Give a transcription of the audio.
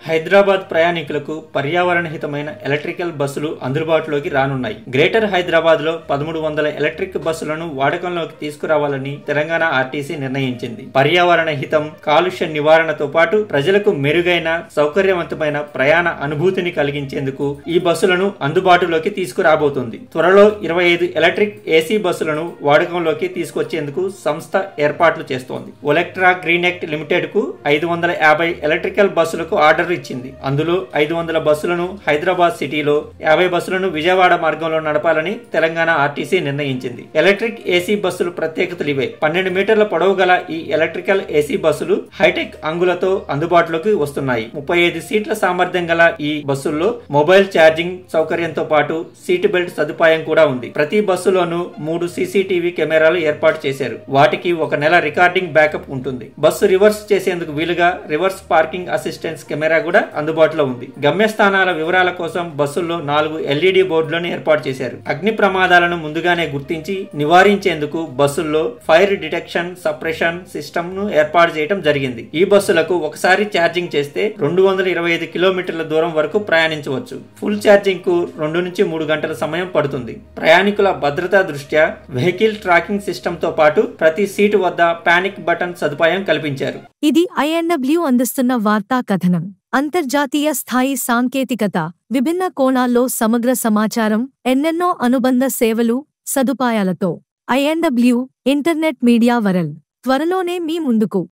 హైదరాబాద్ ప్రయాణికులకు పర్యావరణ హితమైన ఎలక్ట్రికల్ బస్సులు అందుబాటులోకి రానున్నాయి గ్రేటర్ హైదరాబాద్ లో పదమూడు వందల ఎలక్ట్రిక్ బస్సులను వాడకంలోకి తీసుకురావాలని తెలంగాణ ఆర్టీసీ నిర్ణయించింది పర్యావరణ హితం కాలుష్య నివారణతో పాటు ప్రజలకు మెరుగైన సౌకర్యవంతమైన ప్రయాణ అనుభూతిని కలిగించేందుకు ఈ బస్సులను అందుబాటులోకి తీసుకురాబోతోంది త్వరలో ఇరవై ఐదు ఎలక్ట్రిక్ ఏసీ బస్సులను వాడకంలోకి తీసుకొచ్చేందుకు సంస్థ ఏర్పాట్లు చేస్తోంది ఒలెక్ట్రా గ్రీనెక్ట్ లిమిటెడ్ కు ఐదు వందల యాభై ఎలక్ట్రికల్ బస్సులకు ఆర్డర్ ఇచ్చింది అందులో ఐదు వందల బస్సులను హైదరాబాద్ సిటీలో యాభై బస్సులను విజయవాడ మార్గంలో నడపాలని తెలంగాణ ఆర్టీసీ నిర్ణయించింది ఎలక్ట్రిక్ ఏసీ బస్సులు ప్రత్యేకతలు ఇవే పన్నెండు మీటర్ల పొడవు గల ఈ ఎలక్ట్రికల్ ఏసీ బస్సులు హైటెక్ అంగులతో అందుబాటులోకి వస్తున్నాయి ముప్పై ఐదు సీట్ల సామర్థ్యం గల ఈ బస్సుల్లో మొబైల్ ఛార్జింగ్ సౌకర్యంతో పాటు సీట్ బెల్ట్ సదుపాయం కూడా ఉంది ప్రతి బస్సులోనూ మూడు సీసీటీవీ కెమెరాలు ఏర్పాటు చేశారు వాటికి ఒక నెల రికార్డింగ్ బ్యాకప్ ఉంటుంది బస్సు రివర్స్ చేసేందుకు వీలుగా రివర్స్ పార్కింగ్ అసిస్టెన్స్ కెమెరా కూడా అందుబాటులో ఉంది గమ్యస్థానాల వివరాల కోసం బస్సుల్లో నాలుగు ఎల్ఈడి బోర్డులను ఏర్పాటు చేశారు అగ్ని ప్రమాదాలను ముందుగానే గుర్తించి నివారించేందుకు బస్సుల్లో ఫైర్ డిటెక్షన్ సప్రెషన్ సిస్టమ్ ను ఏర్పాటు చేయడం జరిగింది ఈ బస్సులకు ఒకసారి ఛార్జింగ్ చేస్తే రెండు వందల ఇరవై ఐదు కిలోమీటర్ల దూరం వరకు ప్రయాణించవచ్చు ఫుల్ ఛార్జింగ్ కు రెండు నుంచి మూడు గంటల సమయం పడుతుంది ప్రయాణికుల భద్రతా దృష్ట్యా వెహికల్ ట్రాకింగ్ సిస్టమ్ తో పాటు ప్రతి సీటు వద్ద పానిక్ బటన్ సదుపాయం కల్పించారు ఇది ఐఎన్డబ్ల్యూ అందిస్తున్న వార్తా కథనం అంతర్జాతీయ స్థాయి సాంకేతికత విభిన్న కోణాల్లో సమగ్ర సమాచారం ఎన్నెన్నో అనుబంధ సేవలు సదుపాయాలతో ఐఎన్డబ్ల్యూ ఇంటర్నెట్ మీడియా వరల్డ్ త్వరలోనే మీ ముందుకు